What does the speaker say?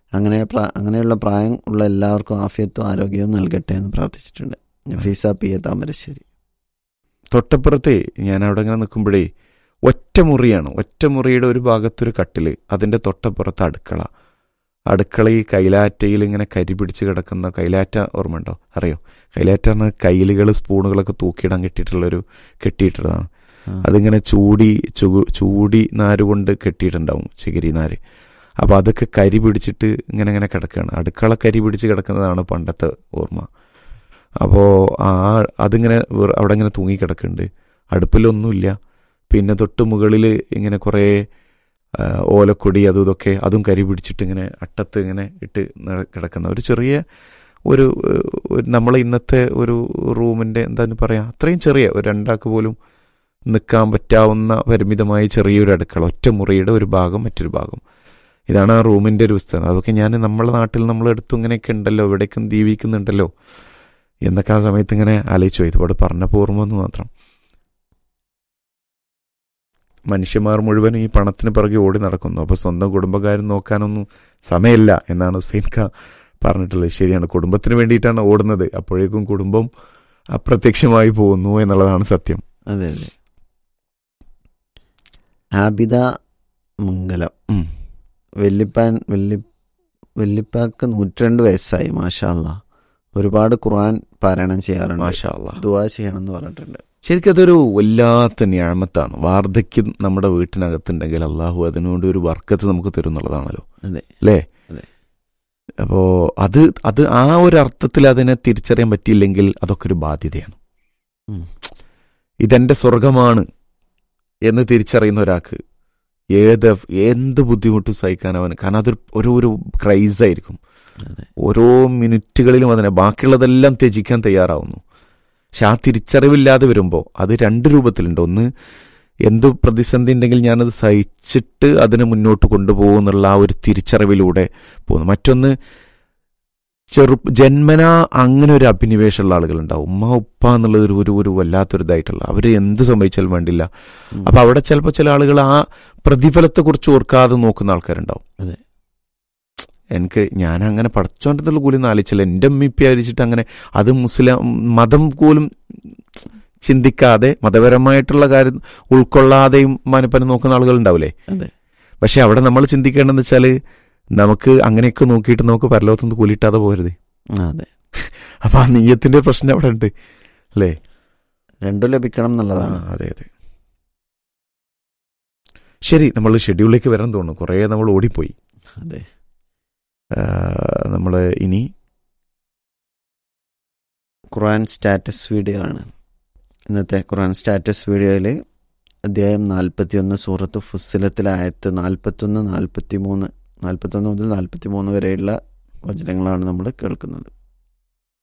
അങ്ങനെ പ്രാ- അങ്ങനെയുള്ള പ്രായം ഉള്ള എല്ലാവർക്കും ആഫിയത്തും ആരോഗ്യവും നൽകട്ടെ എന്ന് പ്രാർത്ഥിച്ചിട്ടുണ്ട് നഫീസ പി എ താമരശ്ശേരി തൊട്ടപ്പുറത്തെ ഞാൻ അവിടെ ഇങ്ങനെ നിൽക്കുമ്പോഴേ ഒറ്റ മുറിയാണ് ഒറ്റ മുറിയുടെ ഒരു ഭാഗത്തൊരു കട്ടില് അതിൻ്റെ തൊട്ടപ്പുറത്ത് അടുക്കള അടുക്കള ഈ കൈലാറ്റയിൽ ഇങ്ങനെ കരി പിടിച്ച് കിടക്കുന്ന കൈലാറ്റ ഓർമ്മയുണ്ടോ അറിയോ കൈലാറ്റ പറഞ്ഞാൽ കയ്യിലുകൾ സ്പൂണുകളൊക്കെ തൂക്കിയിടാൻ കെട്ടിയിട്ടുള്ളൊരു കെട്ടിയിട്ടുള്ളതാണ് ആ. അതിങ്ങനെ ചൂടി ചുകു ചൂടി നാര് കൊണ്ട് കെട്ടിയിട്ടുണ്ടാവും ചിഗരി നാര് അപ്പോൾ അതൊക്കെ കരി പിടിച്ചിട്ട് ഇങ്ങനെ ഇങ്ങനെ കിടക്കുകയാണ് അടുക്കള കരി പിടിച്ച് കിടക്കുന്നതാണ് പണ്ടത്തെ ഓർമ്മ അപ്പോൾ ആ അതിങ്ങനെ വെറു- അവിടെ ഇങ്ങനെ തൂങ്ങി കിടക്കുന്നുണ്ട് അടുപ്പിലൊന്നുമില്ല പിന്നെ തൊട്ട് മുകളിൽ ഇങ്ങനെ കുറേ ആ, ഓലക്കൊടി അതും ഇതൊക്കെ അതും കരി പിടിച്ചിട്ട് ഇങ്ങനെ അട്ടത്ത് ഇങ്ങനെ ഇട്ട് ന- കിടക്കുന്ന ഒരു ചെറിയ ഒരു ഏഹ്, ഒരു നമ്മളെ ഇന്നത്തെ ഒരു റൂമിൻ്റെ എന്താന്ന് പറയാ അത്രയും ചെറിയ ഒരു രണ്ടാൾക്ക് പോലും നിൽക്കാൻ പറ്റാവുന്ന പരിമിതമായ ചെറിയൊരു അടുക്കള ഒറ്റ മുറിയുടെ ഒരു ഭാഗം മറ്റൊരു ഭാഗം ഇതാണ് ആ റൂമിൻ്റെ ഒരു പുസ്തകം അതൊക്കെ ഞാൻ നമ്മളെ നാട്ടിൽ നമ്മളെടുത്തും ഇങ്ങനെയൊക്കെ ഉണ്ടല്ലോ ഇവിടേക്കും ദീപിക്കുന്നുണ്ടല്ലോ എന്നൊക്കെ ആ സമയത്ത് ഇങ്ങനെ ആലോചിച്ചു പോയി ഇതുപോലെ പറഞ്ഞപ്പോൾ ഓർമ്മ എന്ന് മാത്രം മനുഷ്യന്മാർ മുഴുവൻ ഈ പണത്തിന് പിറകെ ഓടി നടക്കുന്നു അപ്പോൾ സ്വന്തം കുടുംബക്കാരും നോക്കാനൊന്നും സമയമില്ല എന്നാണ് ഹുസൈൻ ഖാൻ പറഞ്ഞിട്ടുള്ളത് ശരിയാണ് കുടുംബത്തിന് വേണ്ടിയിട്ടാണ് ഓടുന്നത് അപ്പോഴേക്കും കുടുംബം അപ്രത്യക്ഷമായി പോകുന്നു എന്നുള്ളതാണ് സത്യം അതെ അതെ ആബിദ മംഗലം ഉം. വെല്ലിപ്പാൻ വെല്ലി വെല്ലിപ്പാക്ക് നൂറ്റിരണ്ട് വയസ്സായി മാഷാ അല്ലാ ഒരുപാട് ഖുർആൻ പാരായണം ചെയ്യാറുണ്ട് മാഷാ അല്ലാ ദുവാ ചെയ്യണം എന്ന് പറഞ്ഞിട്ടുണ്ട് ശരിക്കും അതൊരു വല്ലാത്ത ഞാമത്താണ് വാർദ്ധക്യം നമ്മുടെ വീട്ടിനകത്തുണ്ടെങ്കിൽ അള്ളാഹു അതിനോട് ഒരു വർക്കത്ത് നമുക്ക് തരും എന്നുള്ളതാണല്ലോ അതെ അല്ലേ അതെ. അപ്പോ അത് അത് ആ ഒരു അർത്ഥത്തിൽ അതിനെ തിരിച്ചറിയാൻ പറ്റിയില്ലെങ്കിൽ അതൊക്കെ ഒരു ബാധ്യതയാണ് ഉം. ഇതെന്റെ സ്വർഗമാണ് എന്ന് തിരിച്ചറിയുന്ന ഒരാൾക്ക് ഏത് എന്ത് ബുദ്ധിമുട്ടും സഹിക്കാൻ അവന് കാരണം അതൊരു ഒരു ഒരു ക്രൈസായിരിക്കും അതെ ഓരോ മിനിറ്റുകളിലും അതിനെ ബാക്കിയുള്ളതെല്ലാം ത്യജിക്കാൻ തയ്യാറാവുന്നു പക്ഷെ ആ തിരിച്ചറിവില്ലാതെ വരുമ്പോൾ അത് രണ്ട് രൂപത്തിലുണ്ട് ഒന്ന് എന്ത് പ്രതിസന്ധി ഉണ്ടെങ്കിൽ ഞാനത് സഹിച്ചിട്ട് അതിനെ മുന്നോട്ട് കൊണ്ടുപോകും എന്നുള്ള ആ ഒരു തിരിച്ചറിവിലൂടെ പോകുന്നു മറ്റൊന്ന് ചെറു ജന്മന അങ്ങനെ ഒരു അഭിനിവേശമുള്ള ആളുകളുണ്ടാവും ഉമ്മ ഉപ്പ എന്നുള്ളത് ഒരു ഒരു ഒരു വല്ലാത്തൊരു ഇതായിട്ടുള്ള അവർ എന്ത് സംഭവിച്ചാലും വേണ്ടില്ല ഉം. അപ്പൊ അവിടെ ചിലപ്പോൾ ചില ആളുകൾ ആ പ്രതിഫലത്തെക്കുറിച്ച് ഓർക്കാതെ നോക്കുന്ന ആൾക്കാരുണ്ടാവും അതെ. എനിക്ക് ഞാൻ അങ്ങനെ പഠിച്ചോണ്ടതുള്ള കൂലി ആലോചിച്ചില്ല എൻ്റെ അമ്മ ഇപ്പം വിചാരിച്ചിട്ട് അങ്ങനെ അത് മുസ്ലിം മതം പോലും ചിന്തിക്കാതെ മതപരമായിട്ടുള്ള കാര്യം ഉൾക്കൊള്ളാതെയും മനപ്പനെ നോക്കുന്ന ആളുകൾ ഉണ്ടാവില്ലേ അതെ പക്ഷെ അവിടെ നമ്മൾ ചിന്തിക്കേണ്ടതെന്ന് വെച്ചാൽ നമുക്ക് അങ്ങനെയൊക്കെ നോക്കിയിട്ട് നമുക്ക് പരലോകത്തുനിന്ന് കൂലിയിട്ടാതെ പോകരുത് ആ, അതെ അപ്പൊ ആ നീയത്തിന്റെ പ്രശ്നം അവിടെ ഉണ്ട് അല്ലേ രണ്ടും ലഭിക്കണം എന്നുള്ളതാണ് ആ, അതെ അതെ ശരി നമ്മൾ ഷെഡ്യൂളിലേക്ക് വരാൻ തോന്നുന്നു കുറേ നമ്മൾ ഓടിപ്പോയി അതെ നമ്മൾ ഇനി ഖുർആൻ സ്റ്റാറ്റസ് വീഡിയോ ആണ് ഇന്നത്തെ ഖുർആൻ സ്റ്റാറ്റസ് വീഡിയോയിൽ അധ്യായം നാൽപ്പത്തിയൊന്ന് സൂറത്ത് ഫുസ്സിലത്തിലെ ആയത്ത് നാൽപ്പത്തൊന്ന് നാൽപ്പത്തി മൂന്ന് നാൽപ്പത്തൊന്ന് മുതൽ നാൽപ്പത്തി മൂന്ന് വരെയുള്ള വചനങ്ങളാണ് നമ്മൾ കേൾക്കുന്നത്